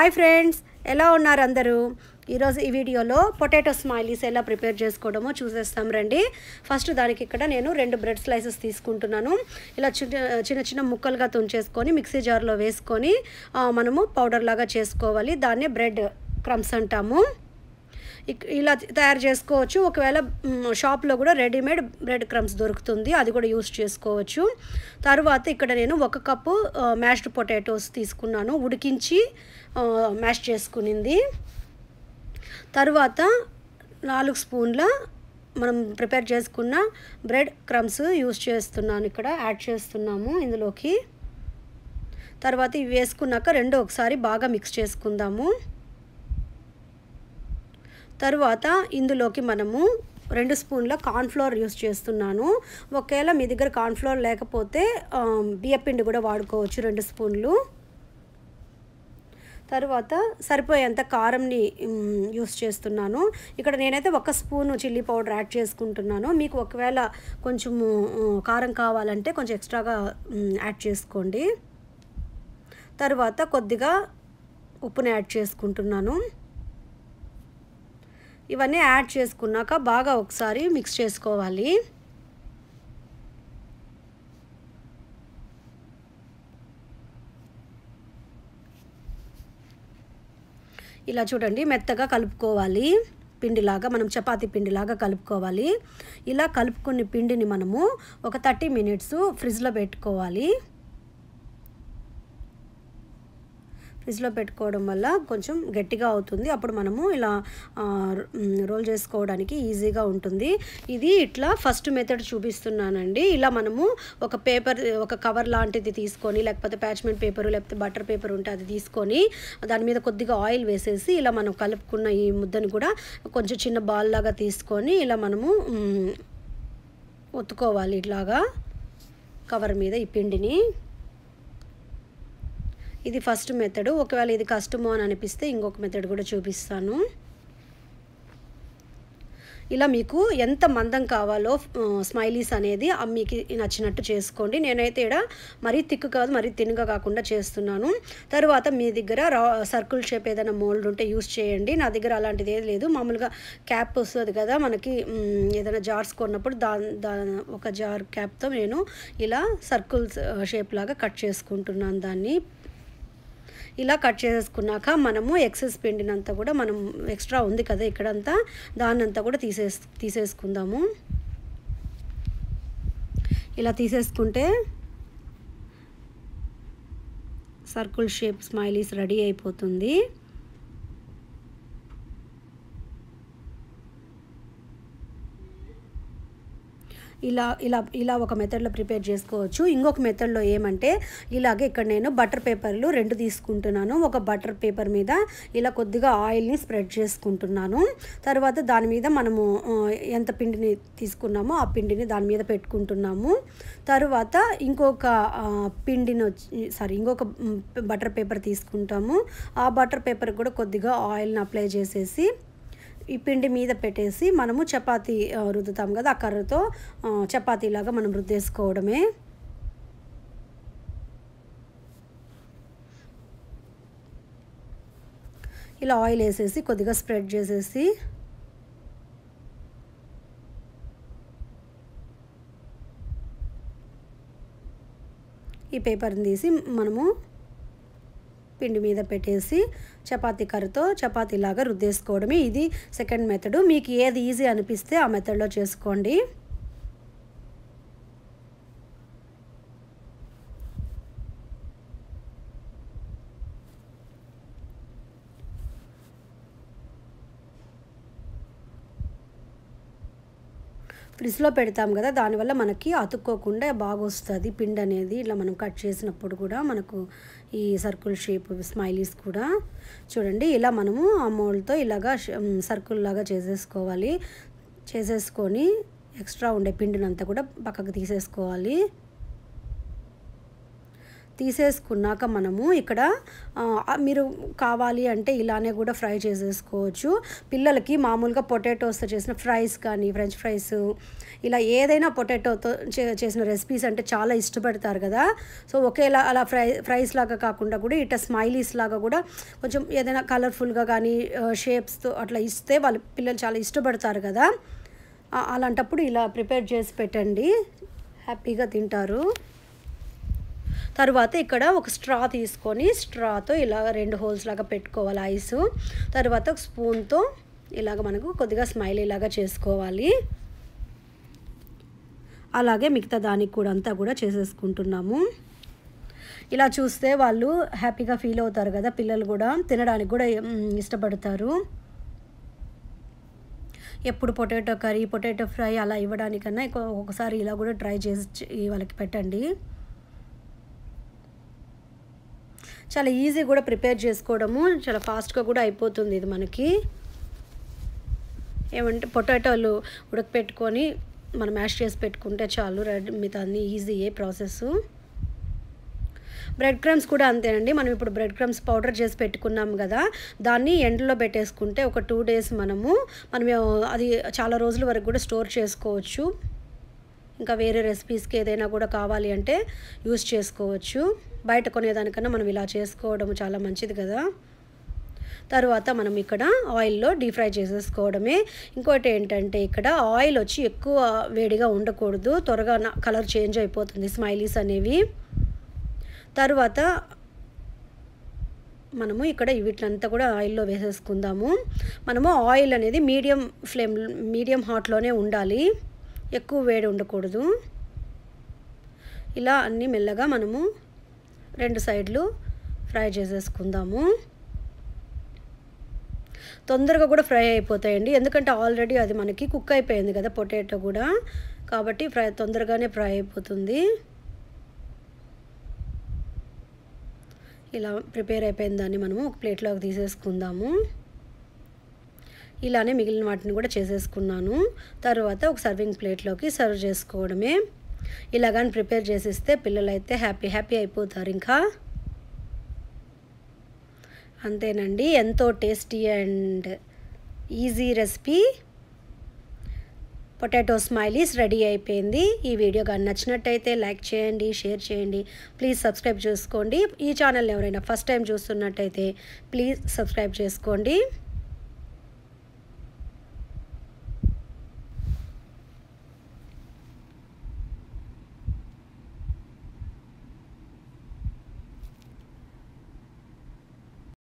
hi friends ఎలా ఉన్నారు అందరూ ఈరోజు ఈ వీడియోలో పొటాటో స్మైలీస్ ఎలా ప్రిపేర్ చేసుకోవడమో చూసేస్తాం రండి ఫస్ట్ దానికి ఇక్కడ నేను రెండు బ్రెడ్ స్లైసెస్ తీసుకుంటున్నాను ఇలా చిన్న చిన్న చిన్న ముక్కలుగా తుంచేసుకొని మిక్సీ జార్లో వేసుకొని ఆ, మనము పౌడర్ లాగా చేసుకోవాలి దాన్నే బ్రెడ్ క్రమ్స్ అంటాము ఇక్- ఇలా తయారు చేసుకోవచ్చు ఒకవేళ మ్, షాప్లో కూడా రెడీమేడ్ బ్రెడ్ క్రమ్స్ దొరుకుతుంది అది కూడా యూస్ చేసుకోవచ్చు తర్వాత ఇక్కడ నేను ఒక కప్పు మ్యాష్డ్ పొటాటోస్ తీసుకున్నాను ఉడికించి ఆ, మ్యాష్ చేసుకునింది తర్వాత నాలుగు స్పూన్ల మనం ప్రిపేర్ చేసుకున్న బ్రెడ్ క్రమ్స్ యూస్ చేస్తున్నాను ఇక్కడ యాడ్ చేస్తున్నాము ఇందులోకి తర్వాత ఇవి వేసుకున్నాక రెండు ఒకసారి బాగా మిక్స్ చేసుకుందాము తరువాత ఇందులోకి మనము రెండు స్పూన్ల కార్న్ఫ్లోర్ యూస్ చేస్తున్నాను ఒకవేళ మీ దగ్గర కార్న్ఫ్లోర్ లేకపోతే ఆ, బియ్యపిండి కూడా వాడుకోవచ్చు రెండు స్పూన్లు తర్వాత సరిపోయేంత కారంని మ్, యూస్ చేస్తున్నాను ఇక్కడ నేనైతే ఒక స్పూను చిల్లీ పౌడర్ యాడ్ చేసుకుంటున్నాను మీకు ఒకవేళ కొంచెము ఆ, కారం కావాలంటే కొంచెం ఎక్స్ట్రాగా మ్, యాడ్ చేసుకోండి తర్వాత కొద్దిగా ఉప్పుని యాడ్ చేసుకుంటున్నాను ఇవన్నీ యాడ్ చేసుకున్నాక బాగా ఒకసారి మిక్స్ చేసుకోవాలి ఇలా చూడండి మెత్తగా కలుపుకోవాలి పిండిలాగా మనం చపాతీ పిండిలాగా కలుపుకోవాలి ఇలా కలుపుకున్న పిండిని మనము ఒక థర్టీ మినిట్స్ ఫ్రిడ్జ్లో పెట్టుకోవాలి ఫ్రిడ్జ్లో పెట్టుకోవడం వల్ల కొంచెం గట్టిగా అవుతుంది అప్పుడు మనము ఇలా ఆ, మ్, రోల్ చేసుకోవడానికి ఈజీగా ఉంటుంది ఇది ఇట్లా ఫస్ట్ మెథడ్ చూపిస్తున్నానండి ఇలా మనము ఒక పేపర్ ఒక కవర్ లాంటిది తీసుకొని లేకపోతే ప్యాచ్మెంట్ పేపర్ లేకపోతే బటర్ పేపర్ ఉంటే అది తీసుకొని దాని మీద కొద్దిగా ఆయిల్ వేసేసి ఇలా మనం కలుపుకున్న ఈ ముద్దని కూడా కొంచెం చిన్న బాల్ లాగా తీసుకొని ఇలా మనము మ్, ఒత్తుకోవాలి ఇట్లాగా కవర్ మీద ఈ పిండిని ఇది ఫస్ట్ మెథడ్ ఒకవేళ ఇది కష్టమో అని అనిపిస్తే ఇంకొక మెథడ్ కూడా చూపిస్తాను ఇలా మీకు ఎంత మందం కావాలో ఆ, స్మైలీస్ అనేది ఆ మీకు నచ్చినట్టు చేసుకోండి నేనైతే ఇక్కడ మరీ తిక్కు కాదు మరీ తినుగా కాకుండా చేస్తున్నాను తర్వాత మీ దగ్గర రా సర్కిల్ షేప్ ఏదైనా మోల్డ్ ఉంటే యూస్ చేయండి నా దగ్గర అలాంటిది ఏది లేదు మామూలుగా క్యాప్ వస్తుంది కదా మనకి మ్, ఏదైనా జార్స్ కొన్నప్పుడు దా దా ఒక జార్ క్యాప్తో నేను ఇలా సర్కిల్స్ షేప్ లాగా కట్ చేసుకుంటున్నాను దాన్ని ఇలా కట్ చేసుకున్నాక మనము ఎక్సెస్ పిండినంతా కూడా మనం ఎక్స్ట్రా ఉంది కదా ఇక్కడంతా దాన్నంతా కూడా తీసేస్ తీసేసుకుందాము ఇలా తీసేసుకుంటే సర్కిల్ షేప్ స్మైలీస్ రెడీ అయిపోతుంది ఇలా ఇలా ఇలా ఒక మెథడ్లో ప్రిపేర్ చేసుకోవచ్చు ఇంకొక మెథడ్లో ఏమంటే ఇలాగే ఇక్కడ నేను బటర్ పేపర్లు రెండు తీసుకుంటున్నాను ఒక బటర్ పేపర్ మీద ఇలా కొద్దిగా ఆయిల్ని స్ప్రెడ్ చేసుకుంటున్నాను తర్వాత దాని మీద మనము ఆ, ఎంత పిండిని తీసుకున్నామో ఆ పిండిని దాని మీద పెట్టుకుంటున్నాము తర్వాత ఇంకొక ఆ, పిండిని వచ్చి సారీ ఇంకొక మ్, బటర్ పేపర్ తీసుకుంటాము ఆ బటర్ పేపర్ కూడా కొద్దిగా ఆయిల్ని అప్లై చేసేసి ఈ పిండి మీద పెట్టేసి మనము చపాతీ ఆ, రుద్దుతాం కదా ఆ కర్రతో ఆ, చపాతీలాగా మనం రుద్దేసుకోవడమే ఇలా ఆయిల్ వేసేసి కొద్దిగా స్ప్రెడ్ చేసేసి ఈ పేపర్ని తీసి మనము పిండి మీద పెట్టేసి చపాతీ కర్రతో చపాతీలాగా రుద్దేసుకోవడమే ఇది సెకండ్ మెథడ్ మీకు ఏది ఈజీ అనిపిస్తే ఆ మెథడ్లో చేసుకోండి ఫ్రిడ్జ్లో పెడతాం కదా దానివల్ల మనకి అతుక్కోకుండా బాగా వస్తుంది పిండి అనేది ఇలా మనం కట్ చేసినప్పుడు కూడా మనకు ఈ సర్కిల్ షేప్ స్మైలీస్ కూడా చూడండి ఇలా మనము ఆ మోల్డ్తో ఇలాగా సర్కిల్ లాగా చేసేసుకోవాలి చేసేసుకొని ఎక్స్ట్రా ఉండే పిండినంతా కూడా పక్కకు తీసేసుకోవాలి తీసేసుకున్నాక మనము ఇక్కడ ఆ, మీరు కావాలి అంటే ఇలానే కూడా ఫ్రై చేసేసుకోవచ్చు పిల్లలకి మామూలుగా పొటాటోస్తో చేసిన ఫ్రైస్ కానీ ఫ్రెంచ్ ఫ్రైస్ ఇలా ఏదైనా పొటాటోతో చే- చేసిన రెసిపీస్ అంటే చాలా ఇష్టపడతారు కదా సో ఒకేలా అలా ఫ్రై ఫ్రైస్ లాగా కాకుండా కూడా ఇట్లా స్మైలీస్ లాగా కూడా కొంచెం ఏదైనా కలర్ఫుల్గా కానీ షేప్స్తో అట్లా ఇస్తే వాళ్ళు పిల్లలు చాలా ఇష్టపడతారు కదా ఆ- అలాంటప్పుడు ఇలా ప్రిపేర్ చేసి పెట్టండి హ్యాపీగా తింటారు తర్వాత ఇక్కడ ఒక స్ట్రా తీసుకొని స్ట్రాతో ఇలా రెండు హోల్స్ లాగా పెట్టుకోవాలి ఐస్ తర్వాత ఒక స్పూన్తో ఇలాగ మనకు కొద్దిగా స్మైల్ ఇలాగా చేసుకోవాలి అలాగే మిగతా దానికి కూడా అంతా కూడా చేసేసుకుంటున్నాము ఇలా చూస్తే వాళ్ళు హ్యాపీగా ఫీల్ అవుతారు కదా పిల్లలు కూడా తినడానికి కూడా మ్, ఇష్టపడతారు ఎప్పుడు పొటాటో కర్రీ పొటాటో ఫ్రై అలా ఇవ్వడానికన్నా ఇంకో ఒకసారి ఇలా కూడా ట్రై చేసి చే- వాళ్ళకి పెట్టండి చాలా ఈజీ కూడా ప్రిపేర్ చేసుకోవడము చాలా ఫాస్ట్గా కూడా అయిపోతుంది ఇది మనకి ఏమంటే పొటాటోలు ఉడకపెట్టుకొని మనం మ్యాష్ చేసి పెట్టుకుంటే చాలు రెడీ మిగతా అన్ని ఈజీయే ప్రాసెస్ బ్రెడ్ క్రమ్స్ కూడా అంతేనండి మనం ఇప్పుడు బ్రెడ్ క్రమ్స్ పౌడర్ చేసి పెట్టుకున్నాం కదా దాన్ని ఎండలో పెట్టేసుకుంటే ఒక టూ డేస్ మనము మనం అది చాలా రోజుల వరకు కూడా స్టోర్ చేసుకోవచ్చు ఇంకా వేరే రెసిపీస్కి ఏదైనా కూడా కావాలి అంటే యూస్ చేసుకోవచ్చు బయట కొనేదానికన్నా మనం ఇలా చేసుకోవడం చాలా మంచిది కదా తర్వాత మనం ఇక్కడ ఆయిల్లో డీప్ ఫ్రై చేసేసుకోవడమే ఇంకోటి ఏంటంటే ఇక్కడ ఆయిల్ వచ్చి ఎక్కువ వేడిగా ఉండకూడదు త్వరగా కలర్ చేంజ్ అయిపోతుంది స్మైలీస్ అనేవి తర్వాత మనము ఇక్కడ వీటినంతా కూడా ఆయిల్లో వేసేసుకుందాము మనము ఆయిల్ అనేది మీడియం ఫ్లేమ్ మీడియం హాట్లోనే ఉండాలి ఎక్కువ వేడి ఉండకూడదు ఇలా అన్నీ మెల్లగా మనము రెండు సైడ్లు ఫ్రై చేసేసుకుందాము తొందరగా కూడా ఫ్రై అయిపోతాయండి ఎందుకంటే ఆల్రెడీ అది మనకి కుక్ అయిపోయింది కదా పొటాటో కూడా కాబట్టి ఫ్రై తొందరగానే ఫ్రై అయిపోతుంది ఇలా ప్రిపేర్ అయిపోయిన దాన్ని మనము ఒక ప్లేట్లోకి తీసేసుకుందాము ఇలానే మిగిలిన వాటిని కూడా చేసేసుకున్నాను తర్వాత ఒక సర్వింగ్ ప్లేట్లోకి సర్వ్ చేసుకోవడమే ఇలాగని ప్రిపేర్ చేసిస్తే పిల్లలైతే హ్యాపీ హ్యాపీ అయిపోతారు ఇంకా అంతేనండి ఎంతో tasty and easy recipe potato smileys ready అయిపోయింది ఈ వీడియో కానీ నచ్చినట్టయితే లైక్ చేయండి షేర్ చేయండి ప్లీజ్ సబ్స్క్రైబ్ చేసుకోండి ఈ ఛానల్ ఎవరైనా ఫస్ట్ టైం చూస్తున్నట్టయితే ప్లీజ్ సబ్స్క్రైబ్ చేసుకోండి